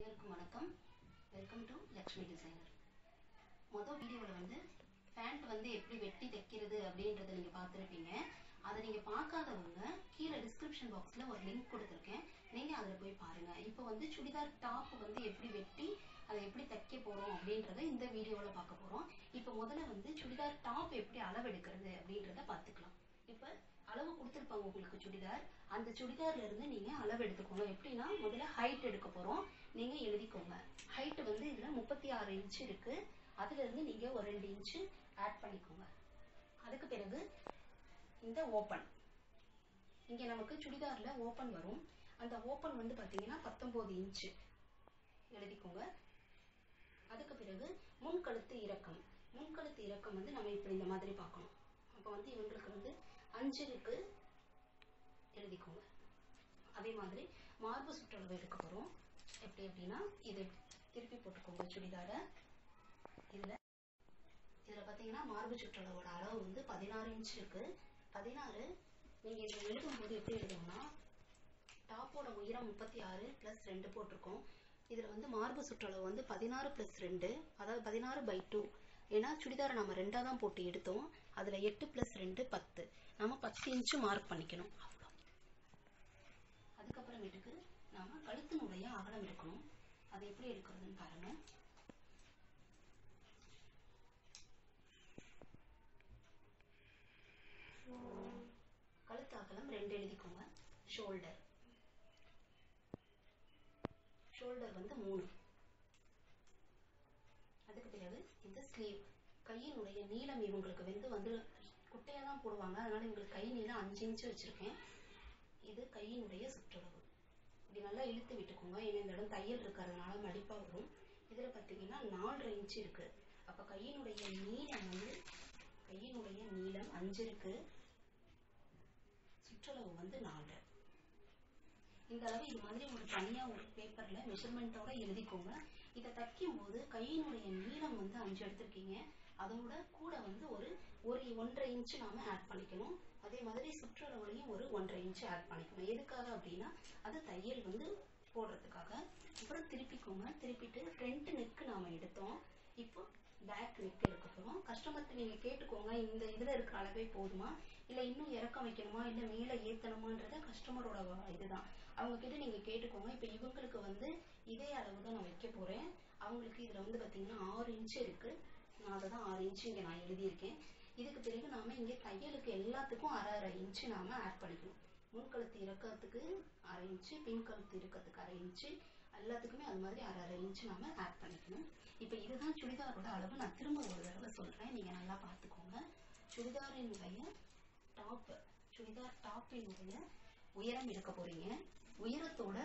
அனைவருக்கும் வணக்கம் welcome to Lakshmi designer மொதல் வீடியோவில் வந்து பேண்ட் வந்து எப்படி வெட்டி தைக்கிறது அப்படின்றத நீங்கள் பார்த்துருப்பீங்க அதை நீங்கள் பார்க்காதவங்க கீழே டிஸ்கிரிப்ஷன் பாக்ஸில் ஒரு லிங்க் கொடுத்துருக்கேன் நீங்கள் அதில் போய் பாருங்கள் இப்போ வந்து சுடிதார் டாப் வந்து எப்படி வெட்டி அதை எப்படி தைக்க போகிறோம் அப்படின்றத இந்த வீடியோவில் பார்க்க போகிறோம் இப்போ முதல்ல வந்து சுடிதார் டாப் எப்படி அளவெடுக்கிறது அப்படின்றத பார்த்துக்கலாம் இப்போ அளவு கொடுத்துருப்பாங்க உங்களுக்கு சுடிதார் அந்த சுடிதார்ல இருந்து நீங்க அளவு எடுத்துக்கோங்க எப்படின்னா முதல்ல ஹைட் எடுக்க போறோம் நீங்க எழுதிக்கோங்க ஹைட் வந்து இதுல முப்பத்தி ஆறு இன்ச் இருக்கு அதுல இருந்து நீங்க ஒரு ரெண்டு இன்ச் ஆட் பண்ணிக்கோங்க அதுக்கு பிறகு இந்த ஓப்பன் இங்க நமக்கு சுடிதார்ல ஓப்பன் வரும் அந்த ஓப்பன் வந்து பாத்தீங்கன்னா பத்தொன்பது இன்ச் எழுதிக்கோங்க அதுக்கு பிறகு முன்கழுத்து இறக்கம் முன்கழுத்து இறக்கம் வந்து நம்ம இப்படி இந்த மாதிரி பார்க்கணும் அப்போ வந்து இவங்களுக்கு வந்து அஞ்சுக்கு எழுதிக்கோங்க அதே மாதிரி மார்பு சுற்றளவு எடுக்க போகிறோம் எப்படி அப்படின்னா இது திருப்பி போட்டுக்கோங்க சுடிதாரை இதில் இதில் பார்த்தீங்கன்னா மார்பு சுற்றளவோட அளவு வந்து பதினாறு இன்ச் இருக்கு பதினாறு நீங்கள் இதில் எழுதும்போது எப்படி எழுதணும்னா டாப்போட உயரம் முப்பத்தி ஆறு ப்ளஸ் ரெண்டு போட்டிருக்கோம் இதில் வந்து மார்பு சுற்றளவு வந்து பதினாறு ப்ளஸ் ரெண்டு அதாவது பதினாறு பை டூ ஏன்னா சுடிதாரை நம்ம ரெண்டாக தான் போட்டு எடுத்தோம் அதில் எட்டு ப்ளஸ் ரெண்டு பத்து நம்ம பத்து இன்ச்சு மார்க் பண்ணிக்கணும் அவ்வளோ அதுக்கப்புறமேட்டுக்கு நாம கழுத்தினுடைய அகலம் எடுக்கணும் அது எப்படி எடுக்கிறதுன்னு பாருங்க கழுத்து அகலம் ரெண்டு எழுதிக்கோங்க ஷோல்டர் ஷோல்டர் வந்து மூணு அதுக்கு பிறகு இந்த ஸ்லீவ் கையினுடைய நீளம் இவங்களுக்கு வந்து வந்து குட்டையா தான் போடுவாங்க அதனால இவங்களுக்கு கை நீளம் அஞ்சு இன்ச்சு வச்சிருக்கேன் இது கையினுடைய சுற்றளவு இப்படி நல்லா இழுத்து விட்டுக்கோங்க ஏன்னா இந்த இடம் தையல் இருக்கிறதுனால மடிப்பா வரும் இதுல பாத்தீங்கன்னா நாலரை இன்ச்சு இருக்கு அப்ப கையினுடைய நீளம் வந்து கையினுடைய நீளம் அஞ்சு இருக்கு சுற்றளவு வந்து நாலு இந்த அளவு இது மாதிரி ஒரு தனியா ஒரு பேப்பர்ல மெஷர்மெண்ட்டோட எழுதிக்கோங்க இதை தைக்கும் போது கையினுடைய நீளம் வந்து அஞ்சு எடுத்திருக்கீங்க அதோட கூட வந்து ஒரு ஒரு ஒன்றரை இன்ச்சு நாம ஆட் பண்ணிக்கணும் அதே மாதிரி சுற்றளவுலையும் ஒரு ஒன்றரை இன்ச்சு ஆட் பண்ணிக்கணும் எதுக்காக அப்படின்னா அது தையல் வந்து போடுறதுக்காக அப்புறம் திருப்பிக்கோங்க திருப்பிட்டு ஃப்ரண்ட் நெக்கு நாம எடுத்தோம் இப்போ பேக் நெக் எடுக்க போறோம் கஸ்டமர்கிட்ட நீங்க கேட்டுக்கோங்க இந்த இதுல இருக்கிற அளவே போதுமா இல்ல இன்னும் இறக்கம் வைக்கணுமா இல்ல மேல ஏத்தணுமான்றத கஸ்டமரோட இதுதான் அவங்க கிட்ட நீங்க கேட்டுக்கோங்க இப்ப இவங்களுக்கு வந்து இதே அளவு தான் நான் வைக்க போறேன் அவங்களுக்கு இதுல வந்து பாத்தீங்கன்னா ஆறு இன்ச் இருக்கு நான் அதை தான் ஆறு இன்ச் இங்க நான் எழுதியிருக்கேன் இதுக்கு பிறகு நாம இங்க தையலுக்கு எல்லாத்துக்கும் அரை அரை இன்ச் நாம ஆட் பண்ணிக்கணும் முன்கழுத்து இறக்கத்துக்கு அரை இன்ச்சு பின் கழுத்து இறக்கத்துக்கு அரை இன்ச்சு எல்லாத்துக்குமே அது மாதிரி அரை அரை இன்ச்சு நாம ஆட் பண்ணிக்கணும் இப்போ இதுதான் சுடிதாரோட அளவு நான் திரும்ப ஒரு தடவை சொல்றேன் நீங்க நல்லா பார்த்துக்கோங்க சுடிதாரினுடைய டாப் சுடிதார் டாப்பினுடைய உயரம் எடுக்க போறீங்க உயரத்தோட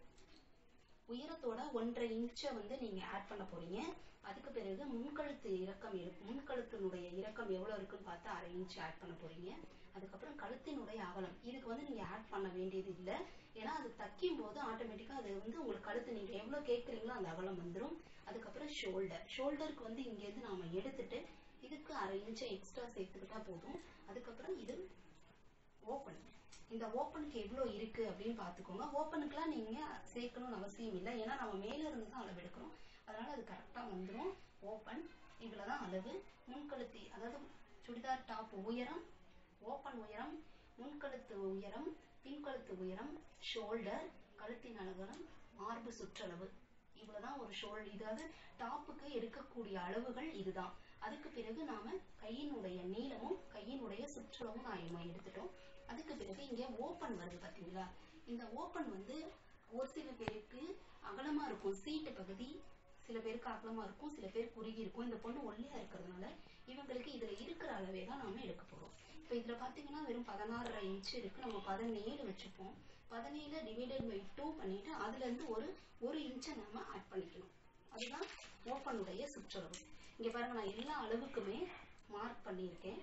உயரத்தோட ஒன்றரை இன்ச்சை வந்து நீங்க ஆட் பண்ண போறீங்க அதுக்கு பிறகு முன்கழுத்து இறக்கம் இருக்கும் முன்கழுத்தினுடைய இறக்கம் எவ்வளவு இருக்குன்னு பார்த்து அரை இன்ச் ஆட் பண்ண போறீங்க அதுக்கப்புறம் கழுத்தினுடைய அகலம் இதுக்கு வந்து நீங்க ஆட் பண்ண வேண்டியது இல்லை ஏன்னா அது தைக்கும் போது ஆட்டோமேட்டிக்கா அது வந்து உங்களுக்கு கழுத்து நீங்க எவ்வளவு கேட்குறீங்களோ அந்த அகலம் வந்துடும் அதுக்கப்புறம் ஷோல்டர் ஷோல்டருக்கு வந்து இங்க இருந்து நாம எடுத்துட்டு இதுக்கு அரை இன்ச்சை எக்ஸ்ட்ரா சேர்த்துக்கிட்டா போதும் அதுக்கப்புறம் இது ஓப்பன் இந்த ஓப்பனுக்கு எவ்வளோ இருக்கு அப்படின்னு பார்த்துக்கோங்க ஓப்பனுக்குலாம் நீங்க சேர்க்கணும்னு அவசியம் இல்லை ஏன்னா நம்ம மேல இருந்து தான் அளவு எடுக்கிறோம் அதனால அது கரெக்டா வந்துடும் ஓப்பன் இதுல தான் அளவு முன்கழுத்தி அதாவது சுடிதார் டாப் உயரம் ஓப்பன் உயரம் முன்கழுத்து உயரம் பின்கழுத்து உயரம் ஷோல்டர் கழுத்தின் அகலம் மார்பு சுற்றளவு இவ்வளவுதான் ஒரு ஷோல் இதாவது டாப்புக்கு எடுக்கக்கூடிய அளவுகள் இதுதான் அதுக்கு பிறகு நாம கையினுடைய நீளமும் கையினுடைய சுற்றளவும் நாம எடுத்துட்டோம் அதுக்கு பிறகு இங்க ஓப்பன் வருது பாத்தீங்களா இந்த ஓப்பன் வந்து ஒரு சில பேருக்கு அகலமா இருக்கும் சீட்டு பகுதி சில பேருக்கு அகலமா இருக்கும் சில பேர் குறுகி இருக்கும் இந்த பொண்ணு ஒல்லியா இருக்கிறதுனால இவங்களுக்கு இதுல இருக்கிற அளவே தான் நாம எடுக்க போறோம் இப்ப இதுல பாத்தீங்கன்னா வெறும் பதினாறரை இன்ச் இருக்கு நம்ம பதினேழு வச்சுப்போம் பதினேழு டிவைடட் பை டூ பண்ணிட்டு அதுல இருந்து ஒரு ஒரு இன்ச்சை நம்ம ஆட் பண்ணிக்கணும் அதுதான் ஓப்பனுடைய சுற்றளவு இங்க பாருங்க நான் எல்லா அளவுக்குமே மார்க் பண்ணியிருக்கேன்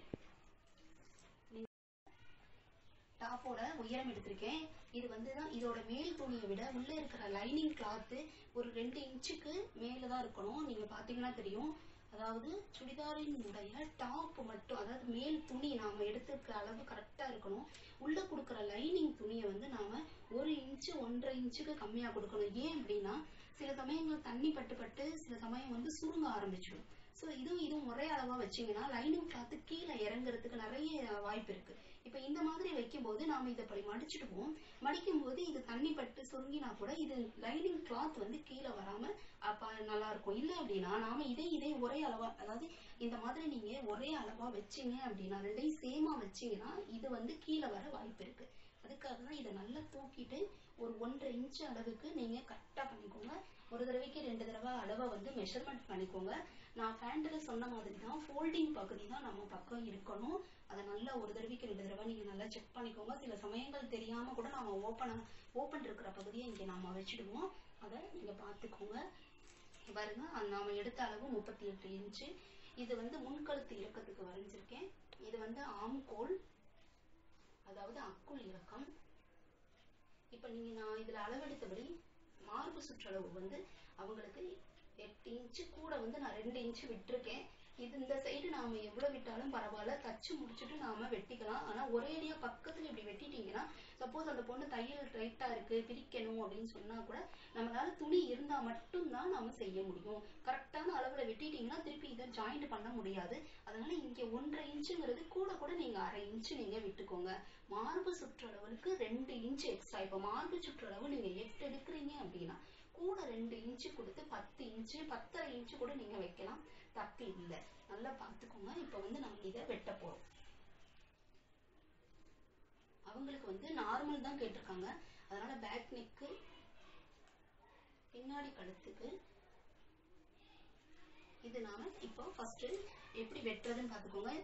டாப்போட உயரம் எடுத்திருக்கேன் இது வந்து தான் இதோட மேல் துணியை விட உள்ள இருக்கிற லைனிங் கிளாத்து ஒரு ரெண்டு இன்ச்சுக்கு மேல தான் இருக்கணும் நீங்க பாத்தீங்கன்னா தெரியும் அதாவது சுடிதாரினுடைய டாப் மட்டும் அதாவது மேல் துணி நாம எடுத்துக்க அளவு கரெக்டா இருக்கணும் உள்ள கொடுக்குற லைனிங் துணியை வந்து நாம ஒரு இன்ச்சு ஒன்றரை இன்ச்சுக்கு கம்மியா கொடுக்கணும் ஏன் அப்படின்னா சில சமயங்கள் தண்ணி பட்டு பட்டு சில சமயம் வந்து சுருங்க ஆரம்பிச்சிடும் ஸோ இதுவும் இதுவும் ஒரே அளவா வச்சீங்கன்னா லைனிங் கிளாத் கீழே இறங்குறதுக்கு நிறைய வாய்ப்பு இருக்கு இப்போ இந்த மாதிரி வைக்கும்போது நாம இதை இப்படி மடிச்சிடுவோம் மடிக்கும் போது இது தண்ணி பட்டு சுருங்கினா கூட இது லைனிங் கிளாத் வந்து கீழே வராம அப்ப நல்லா இருக்கும் இல்லை அப்படின்னா நாம இதே இதே ஒரே அளவா அதாவது இந்த மாதிரி நீங்க ஒரே அளவா வச்சீங்க அப்படின்னா ரெண்டையும் சேமா வச்சீங்கன்னா இது வந்து கீழே வர வாய்ப்பு இருக்கு அதுக்காக தான் இதை நல்லா தூக்கிட்டு ஒரு ஒன்றரை இன்ச் அளவுக்கு நீங்க கரெக்டா பண்ணிக்கோங்க ஒரு தடவைக்கு ரெண்டு தடவை அளவை வந்து மெஷர்மெண்ட் பண்ணிக்கோங்க நான் பேண்ட்ல சொன்ன மாதிரி தான் ஃபோல்டிங் பகுதி தான் நம்ம பக்கம் இருக்கணும் அதை நல்லா ஒரு தடவைக்கு ரெண்டு தடவை நீங்க நல்லா செக் பண்ணிக்கோங்க சில சமயங்கள் தெரியாம கூட நாம ஓப்பன் ஓப்பன் இருக்கிற பகுதியை இங்க நாம வச்சிடுவோம் அதை நீங்க பார்த்துக்கோங்க பாருங்க அந்த நாம எடுத்த அளவு முப்பத்தி எட்டு இன்ச்சு இது வந்து முன்கழுத்து இறக்கத்துக்கு வரைஞ்சிருக்கேன் இது வந்து ஆம்கோல் அதாவது அக்குள் இறக்கம் இப்ப நீங்க நான் இதுல அளவெடுத்தபடி மார்பு சுற்றளவு வந்து அவங்களுக்கு எட்டு இன்ச்சு கூட வந்து நான் ரெண்டு இன்ச்சு விட்டிருக்கேன் இது இந்த சைடு நாம எவ்வளவு விட்டாலும் பரவாயில்ல தச்சு முடிச்சுட்டு நாம வெட்டிக்கலாம் ஆனா ஒரேடியா பக்கத்துல இப்படி வெட்டிட்டீங்கன்னா சப்போஸ் அந்த பொண்ணு தையல் டைட்டா இருக்கு பிரிக்கணும் அப்படின்னு சொன்னா கூட நம்மளால துணி இருந்தா மட்டும்தான் நாம செய்ய முடியும் கரெக்டான அளவுல வெட்டிட்டீங்கன்னா திருப்பி இதை ஜாயிண்ட் பண்ண முடியாது அதனால இங்க ஒன்றரை இன்ச்சுங்கிறது கூட கூட நீங்க அரை இன்ச்சு நீங்க விட்டுக்கோங்க மார்பு சுற்றளவுக்கு ரெண்டு இன்ச்சு எக்ஸ்ட்ரா இப்ப மார்பு சுற்றளவு நீங்க எட்டு எடுக்கிறீங்க அப்படின்னா கூட ரெண்டு இன்ச்சு கொடுத்து பத்து இன்ச்சு பத்தரை இன்ச்சு கூட நீங்க வைக்கலாம் தப்பு இல்லை நல்லா பார்த்துக்கோங்க இப்ப வந்து நம்ம இதை வெட்ட போறோம் அவங்களுக்கு வந்து நார்மல் தான் கேட்டிருக்காங்க அதனால பேக் நெக்கு பின்னாடி கழுத்துக்கு இது நாம இப்போ ஃபர்ஸ்ட் எப்படி வெட்டுறதுன்னு பார்த்துக்கோங்க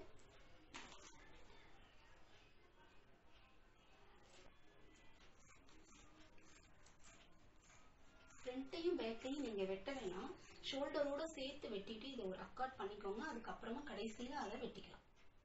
ஃப்ரண்ட்டையும் பேக்கையும் நீங்க வெட்ட வேணாம் ஷோல்டரோட சேர்த்து வெட்டிட்டு இதை ஒரு அக்காட் பண்ணிக்கோங்க அதுக்கப்புறமா கடைசியில அதை வெட்டிக்கலாம்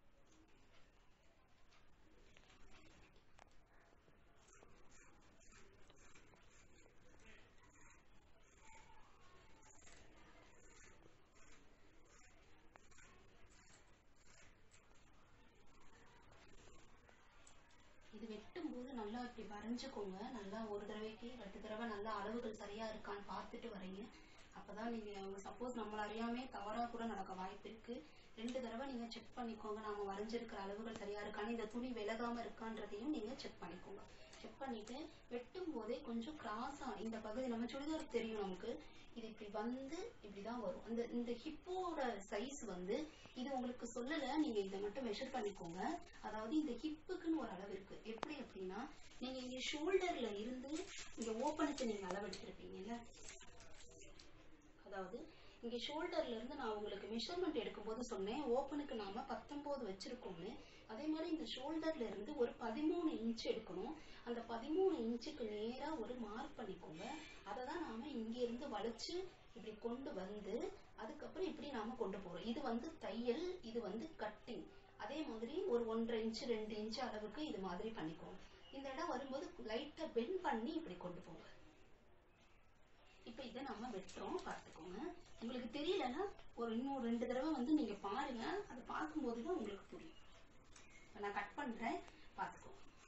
இது வெட்டும் போது நல்லா இப்படி வரைஞ்சுக்கோங்க நல்லா ஒரு தடவைக்கு ரெண்டு தடவை நல்லா அளவுகள் சரியா இருக்கான்னு பார்த்துட்டு வரைங்க அப்பதான் நீங்க அவங்க சப்போஸ் நம்மள அறியாமே தவறா கூட நடக்க வாய்ப்பு இருக்கு ரெண்டு தடவை நீங்க செக் பண்ணிக்கோங்க நாம வரைஞ்சிருக்கிற அளவுகள் சரியா இருக்கான்னு இந்த துணி விலகாம இருக்கான்றதையும் நீங்க செக் பண்ணிக்கோங்க செக் பண்ணிட்டு வெட்டும் போதே கொஞ்சம் கிராஸா இந்த பகுதி நம்ம சுடிதார் தெரியும் நமக்கு இது இப்படி வந்து இப்படிதான் வரும் அந்த இந்த ஹிப்போட சைஸ் வந்து இது உங்களுக்கு சொல்லல நீங்க இதை மட்டும் மெஷர் பண்ணிக்கோங்க அதாவது இந்த ஹிப்புக்குன்னு ஒரு அளவு இருக்கு எப்படி அப்படின்னா நீங்க இங்க ஷோல்டர்ல இருந்து இங்க ஓப்பனுக்கு நீங்க அளவு எடுத்திருப்பீங்கல்ல அதாவது இங்க ஷோல்டர்ல இருந்து நான் உங்களுக்கு மெஷர்மெண்ட் எடுக்கும்போது சொன்னேன் ஓப்பனுக்கு நாம பத்தொன்பது வச்சிருக்கோம்னு அதே மாதிரி இந்த ஷோல்டர்ல இருந்து ஒரு பதிமூணு இன்ச் எடுக்கணும் அந்த பதிமூணு இன்ச்சுக்கு நேரா ஒரு மார்க் பண்ணிக்கோங்க அதை தான் நாம இங்க இருந்து வளைச்சு இப்படி கொண்டு வந்து அதுக்கப்புறம் இப்படி நாம கொண்டு போறோம் இது வந்து தையல் இது வந்து கட்டிங் அதே மாதிரி ஒரு ஒன்றரை இன்ச் ரெண்டு இன்ச் அளவுக்கு இது மாதிரி பண்ணிக்கோங்க இந்த இடம் வரும்போது லைட்டா பெண்ட் பண்ணி இப்படி கொண்டு போங்க இப்ப இதை நம்ம வெட்டுறோம் பார்த்துக்கோங்க உங்களுக்கு தெரியலன்னா ஒரு இன்னும் ரெண்டு தடவை வந்து நீங்க பாருங்க அதை பார்க்கும்போது தான் உங்களுக்கு புரியும் இப்ப நான் கட் பண்றேன் பார்த்துக்கோங்க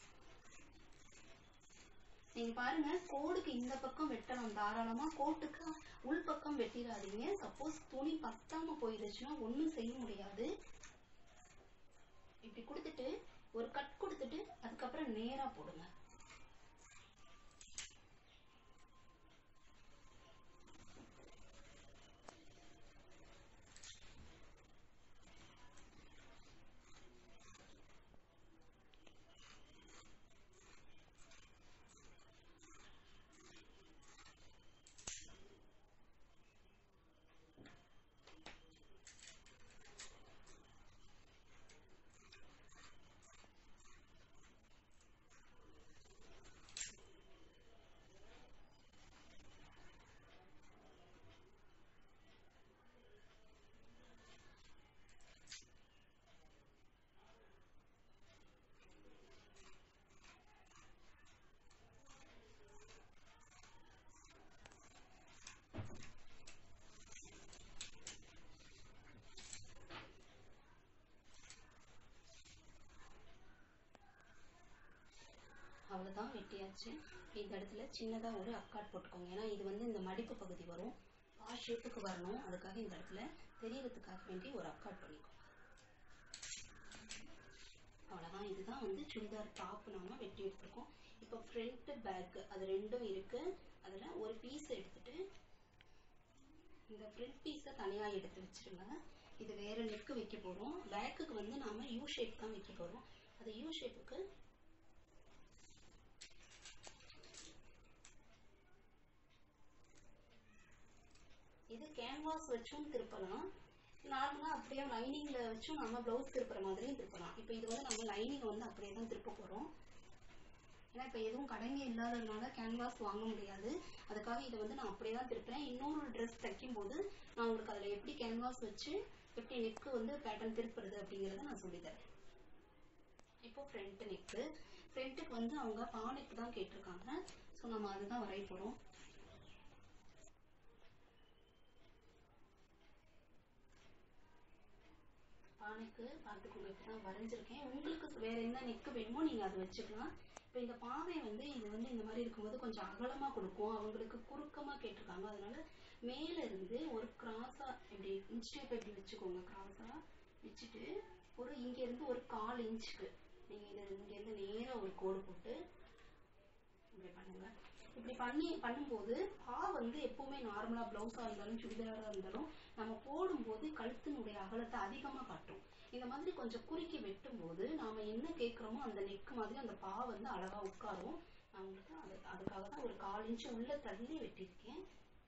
நீங்க பாருங்க கோடுக்கு இந்த பக்கம் வெட்டலாம் தாராளமா கோட்டுக்கு உள் பக்கம் வெட்டிடாதீங்க சப்போஸ் துணி பத்தாம போயிருச்சுன்னா ஒண்ணும் செய்ய முடியாது இப்படி கொடுத்துட்டு ஒரு கட் கொடுத்துட்டு அதுக்கப்புறம் நேரா போடுங்க அவ்வளோதான் வெட்டியாச்சு இந்த இடத்துல சின்னதாக ஒரு அக்காட் போட்டுக்கோங்க ஏன்னா இது வந்து இந்த மடிப்பு பகுதி வரும் பா ஷேப்புக்கு வரணும் அதுக்காக இந்த இடத்துல தெரியறதுக்காக வேண்டி ஒரு அக்காட் பண்ணிக்கோங்க அவ்வளோதான் இதுதான் வந்து சுடிதார் டாப் நாம வெட்டி எடுத்திருக்கோம் இப்போ ஃப்ரண்ட் பேக் அது ரெண்டும் இருக்கு அதில் ஒரு பீஸ் எடுத்துட்டு இந்த ஃப்ரண்ட் பீஸை தனியாக எடுத்து வச்சிருங்க இது வேற நெக்கு வைக்க போகிறோம் பேக்குக்கு வந்து நாம யூ ஷேப் தான் வைக்க போகிறோம் அது யூ ஷேப்புக்கு இது கேன்வாஸ் வச்சும் திருப்பலாம் நார்மலா அப்படியே லைனிங்ல வச்சும் நம்ம பிளவுஸ் திருப்புற மாதிரியும் திருப்பலாம் இப்போ இது வந்து நம்ம லைனிங் வந்து அப்படியே தான் திருப்ப போறோம் ஏன்னா இப்போ எதுவும் கடைங்க இல்லாததுனால கேன்வாஸ் வாங்க முடியாது அதுக்காக இதை வந்து நான் அப்படியே தான் திருப்பேன் இன்னொரு ட்ரெஸ் தைக்கும் போது நான் உங்களுக்கு அதில் எப்படி கேன்வாஸ் வச்சு எப்படி நெக்கு வந்து பேட்டர்ன் திருப்புறது அப்படிங்கிறத நான் சொல்லித்தரேன் இப்போ ஃப்ரண்ட் நெக்கு ஃப்ரண்ட்டுக்கு வந்து அவங்க பானைக்கு தான் கேட்டிருக்காங்க ஸோ நம்ம அதுதான் வரைய போகிறோம் பானைக்கு பார்த்துக்கோங்க இப்போ தான் வரைஞ்சிருக்கேன் உங்களுக்கு வேற என்ன நெக்கு வேணுமோ நீங்கள் அதை வச்சுக்கலாம் இப்போ இந்த பானை வந்து இது வந்து இந்த மாதிரி இருக்கும்போது கொஞ்சம் அகலமாக கொடுக்கும் அவங்களுக்கு குறுக்கமாக கேட்டிருக்காங்க அதனால மேலே இருந்து ஒரு கிராஸாக இப்படி இன்ச் டேப் இப்படி வச்சுக்கோங்க கிராஸாக வச்சுட்டு ஒரு இங்கேருந்து ஒரு கால் இன்ச்சுக்கு நீங்கள் இதை இங்கேருந்து நேராக ஒரு கோடு போட்டு இப்படி பண்ணுங்க இப்படி பண்ணி பண்ணும்போது பா வந்து எப்பவுமே நார்மலா பிளவுஸா இருந்தாலும் சுடிதாரா இருந்தாலும் நம்ம போடும்போது கழுத்தினுடைய அகலத்தை அதிகமா காட்டும் இந்த மாதிரி கொஞ்சம் குறுக்கி வெட்டும் போது நாம என்ன கேட்குறோமோ அந்த நெக் மாதிரி அந்த பா வந்து அழகா உட்காரும் நான் உங்களுக்கு அது அதுக்காக தான் ஒரு கால் இன்ச்சு உள்ள தள்ளி வெட்டியிருக்கேன்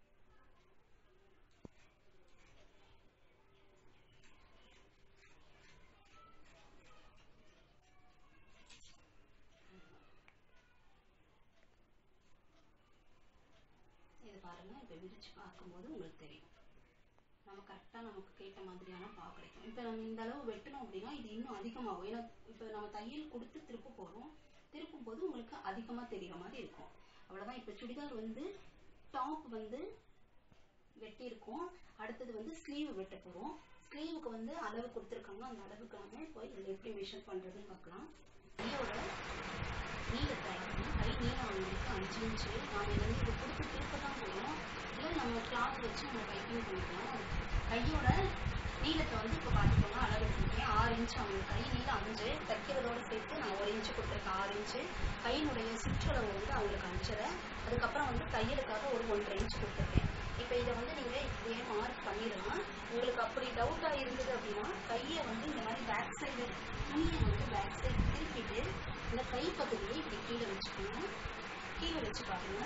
இது பாருங்க இப்போ விரிச்சு பார்க்கும்போது உங்களுக்கு தெரியும் நம்ம கரெக்டாக நமக்கு கேட்ட மாதிரியான பா கிடைக்கும் இப்போ நம்ம இந்த அளவு வெட்டணும் அப்படின்னா இது இன்னும் அதிகமாகும் ஏன்னா இப்போ நம்ம தையல் கொடுத்து திருப்ப போகிறோம் திருப்பும் போது உங்களுக்கு அதிகமாக தெரியுற மாதிரி இருக்கும் அவ்வளோதான் இப்போ சுடிதார் வந்து டாப் வந்து வெட்டியிருக்கோம் அடுத்தது வந்து ஸ்லீவ் வெட்ட போகிறோம் ஸ்லீவுக்கு வந்து அளவு கொடுத்துருக்காங்க அந்த அளவுக்கு நம்ம இப்போ இதில் எப்படி மெஷர் பண்ணுறதுன்னு பார்க்கலாம் கையோட நீளத்தை அளக்கணும். கை நீளம் அவங்களுக்கு அஞ்சு இன்ச்சு நாம் இதை வந்து இது கொடுத்து திருப்ப தான் போகிறோம் இல்லை நம்ம கிளாத் வச்சு நம்ம டைப்பிங் பண்ணிக்கலாம் கையோட நீளத்தை வந்து இப்போ பார்த்துக்கோங்க அளவு எடுத்துருக்கேன் ஆறு இன்ச்சு அவங்களுக்கு கை நீளம் அஞ்சு தைக்கிறதோட சேர்த்து நான் ஒரு இன்ச்சு கொடுத்துருக்கேன் ஆறு இன்ச்சு கையினுடைய சுற்றளவு வந்து அவங்களுக்கு அஞ்சரை அதுக்கப்புறம் வந்து தையலுக்காக ஒரு ஒன்றரை இன்ச்சு கொடுத்துருக்கேன் இப்போ இதை வந்து நீங்கள் இப்படியே மார்க் பண்ணிடலாம் உங்களுக்கு அப்படி டவுட்டாக இருந்தது அப்படின்னா கையை வந்து இந்த மாதிரி பேக் சைடு துணியை வந்து பேக் சைடு திருப்பிட்டு இந்த கை பகுதியை இப்படி கீழே வச்சுக்கோங்க கீழே வச்சு பாருங்க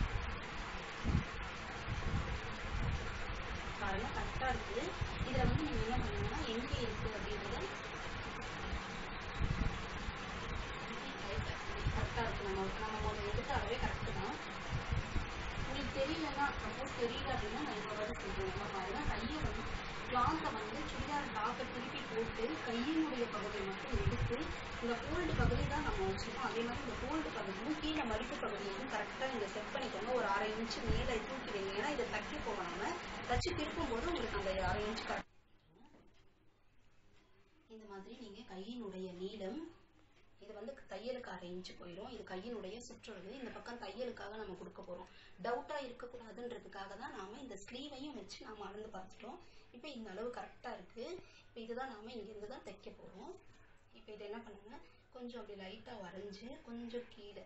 பாருங்க கரெக்டாக இருக்கு இதில் வந்து நீங்கள் என்ன பண்ணீங்கன்னா எங்கே இருக்கு அப்படின்றத கரெக்டாக இருக்கு நம்ம நம்ம முதல்ல எடுத்த அளவே கரெக்டு தான் உங்களுக்கு தெரியலன்னா சப்போஸ் தெரியல அப்படின்னா நான் இன்னொரு வாட்டி சொல்றேன் நம்ம பாருங்க கையை வந்து கிளாத்தை வந்து சுடிதார் டாப்பை திருப்பி போட்டு கையினுடைய பகுதியை மட்டும் எடுத்து இந்த ஃபோல்டு பகுதி தான் நம்ம வச்சிருக்கோம் அதே மாதிரி இந்த ஃபோல்டு பகுதியும் கீழே மடிப்பு பகுதியையும் கரெக்டாக நீங்கள் செட் பண்ணிக்கோங்க ஒரு அரை இன்ச்சு மேலே தூக்கி வைங்க ஏன்னா இதை தக்கி போகாம தச்சு திருப்பும் போது உங்களுக்கு அந்த அரை இன்ச்சு கரெக்ட் இந்த மாதிரி நீங்க கையினுடைய நீளம் இது வந்து தையலுக்கு அரை இன்ச்சு போயிடும் இது கையினுடைய சுற்றளவு இந்த பக்கம் தையலுக்காக நம்ம கொடுக்க போறோம் டவுட்டா இருக்கக்கூடாதுன்றதுக்காக தான் நாம இந்த ஸ்லீவையும் வச்சு நாம அளந்து பார்த்துட்டோம் இப்போ இந்த அளவு கரெக்டா இருக்கு இப்போ இதுதான் நாம இங்க இருந்து தான் தைக்க போறோம் இப்போ இதை என்ன பண்ணுங்க கொஞ்சம் அப்படி லைட்டா வரைஞ்சு கொஞ்சம் கீழே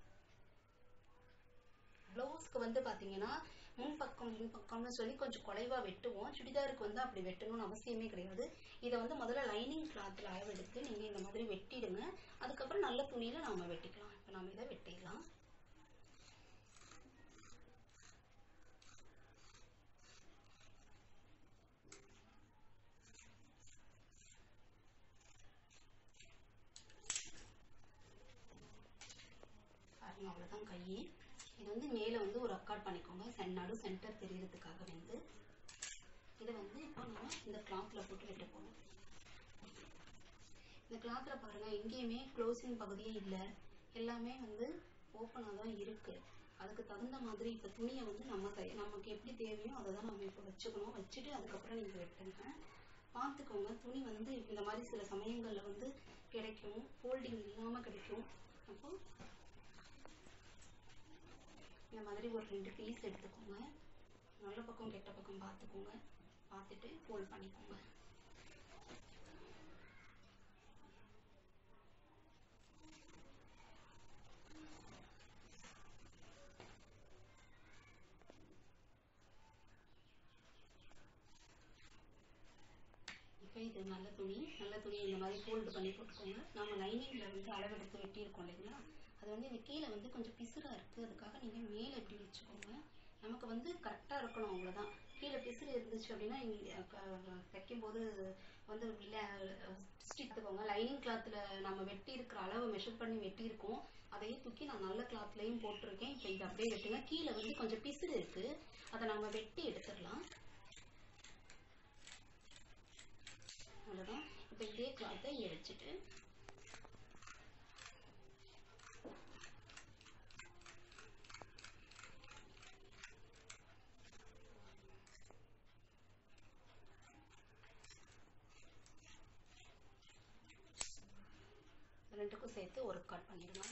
ப்ளவுஸ்க்கு வந்து பாத்தீங்கன்னா முன்பக்கம் முன்பக்கம்னு சொல்லி கொஞ்சம் குறைவா வெட்டுவோம் சுடிதாருக்கு வந்து அப்படி வெட்டணும்னு அவசியமே கிடையாது இதை வந்து முதல்ல லைனிங் கிளாத்தில் அளவு எடுத்து நீங்க இந்த மாதிரி வெட்டிடுங்க அதுக்கப்புறம் நல்ல துணியில நாம வெட்டிக்கலாம் இப்போ நாம இதை வெட்டிடலாம் பாருங்க அவ்வளவுதான் கை இது வந்து மேல வந்து ஒரு அக்காட் பண்ணிக்கோங்க சென் நடு சென்டர் தெரியறதுக்காக வந்து இதை வந்து இப்போ நம்ம இந்த கிளாத்ல போட்டு வெட்ட போறோம் இந்த கிளாத்ல பாருங்க எங்கேயுமே க்ளோசிங் பகுதியே இல்லை எல்லாமே வந்து ஓப்பனாக தான் இருக்கு அதுக்கு தகுந்த மாதிரி இப்போ துணியை வந்து நம்ம தை நமக்கு எப்படி தேவையோ அதை தான் நம்ம இப்போ வச்சுக்கணும் வச்சுட்டு அதுக்கப்புறம் நீங்கள் வெட்டுங்க பார்த்துக்கோங்க துணி வந்து இந்த மாதிரி சில சமயங்கள்ல வந்து கிடைக்கும் ஃபோல்டிங் இல்லாமல் கிடைக்கும் அப்போ இந்த மாதிரி ஒரு ரெண்டு பீஸ் எடுத்துக்கோங்க நல்ல பக்கம் கெட்ட பக்கம் பார்த்துக்கோங்க பார்த்துட்டு ஃபோல்ட் பண்ணிக்கோங்க இப்போ இது நல்ல துணி நல்ல துணி இந்த மாதிரி ஃபோல்டு பண்ணி போட்டுக்கோங்க நம்ம லைனிங்கில் வந்து அளவெடுத்து வெட்டியிருக்கோம் இல்லைங்களா அது வந்து இந்த கீழே வந்து கொஞ்சம் பிசுறா இருக்குது அதுக்காக நீங்கள் மேலே இப்படி வச்சுக்கோங்க நமக்கு வந்து கரெக்டாக இருக்கணும் அவ்வளோதான் கீழே பிசுறு இருந்துச்சு அப்படின்னா நீங்கள் தைக்கும்போது வந்து ஸ்டிச்சுக்கோங்க லைனிங் கிளாத்தில் நம்ம வெட்டி இருக்கிற அளவு மெஷர் பண்ணி வெட்டியிருக்கோம் அதையே தூக்கி நான் நல்ல கிளாத்லையும் போட்டிருக்கேன் இப்போ இதை அப்படியே வெட்டுங்க கீழே வந்து கொஞ்சம் பிசுறு இருக்குது அதை நம்ம வெட்டி எடுத்துடலாம் அவ்வளோதான் இப்போ இதே கிளாத்தை இங்கே வச்சுட்டு ரெண்டுக்கும் சேர்த்து ஒரு கட் பண்ணிடலாம்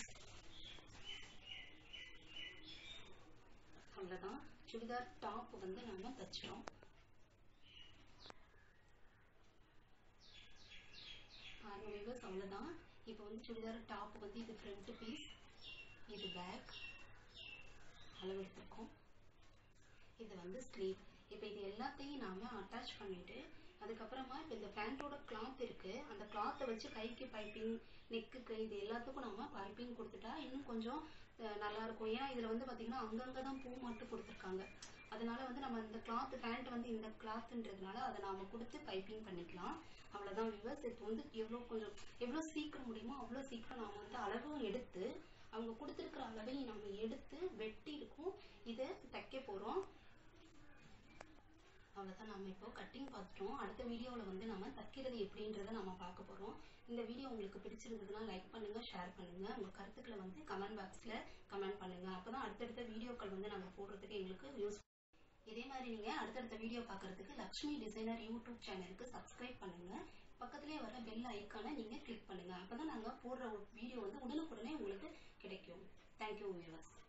அவ்வளோதான் சுடிதார் டாப் வந்து நம்ம தச்சிட்டோம் பாருங்க வியூவர்ஸ் அவ்வளோதான் இப்போ வந்து சுடிதார் டாப் வந்து இது ஃப்ரண்ட் பீஸ் இது பேக் அளவு எடுத்திருக்கோம் இது வந்து ஸ்லீவ் இப்போ இது எல்லாத்தையும் நாம அட்டாச் பண்ணிட்டு அதுக்கப்புறமா இப்போ இந்த பேண்ட்டோட கிளாத் இருக்கு அந்த கிளாத்தை வச்சு கைக்கு பைப்பிங் நெக்குக்கு இது எல்லாத்துக்கும் நம்ம பைப்பிங் கொடுத்துட்டா இன்னும் கொஞ்சம் அஹ், நல்லா இருக்கும் ஏன்னா இதுல வந்து பாத்தீங்கன்னா அங்கங்க தான் பூ மட்டும் கொடுத்துருக்காங்க அதனால வந்து நம்ம இந்த கிளாத் பேண்ட் வந்து இந்த கிளாத்ன்றதுனால அதை நாம கொடுத்து பைப்பிங் பண்ணிக்கலாம் அவ்வளவுதான் வியூவர்ஸ் இப்போ வந்து எவ்வளோ கொஞ்சம் எவ்வளோ சீக்கிரம் முடியுமோ அவ்வளோ சீக்கிரம் நாம வந்து அளவும் எடுத்து அவங்க கொடுத்துருக்கிற அளவையும் நம்ம எடுத்து வெட்டி இருக்கும் இதை தைக்க போறோம் அவ்வளோதான் நம்ம இப்போ கட்டிங் பார்த்துட்டோம் அடுத்த வீடியோவில் வந்து நம்ம தைக்கிறது எப்படின்றத நம்ம பார்க்க போகிறோம் இந்த வீடியோ உங்களுக்கு பிடிச்சிருந்ததுன்னா லைக் பண்ணுங்க ஷேர் பண்ணுங்க உங்க கருத்துக்களை வந்து கமெண்ட் பாக்ஸில் கமெண்ட் பண்ணுங்க அப்பதான் அடுத்தடுத்த வீடியோக்கள் வந்து நம்ம போடுறதுக்கு எங்களுக்கு யூஸ் இதே மாதிரி நீங்க அடுத்தடுத்த வீடியோ பார்க்கறதுக்கு லக்ஷ்மி டிசைனர் யூடியூப் சேனலுக்கு சப்ஸ்கிரைப் பண்ணுங்க பக்கத்திலே வர பெல் ஐக்கானை நீங்க கிளிக் பண்ணுங்க அப்பதான் நாங்க போடுற வீடியோ வந்து உடனுக்குடனே உங்களுக்கு கிடைக்கும் தேங்க்யூ வியூவர்ஸ்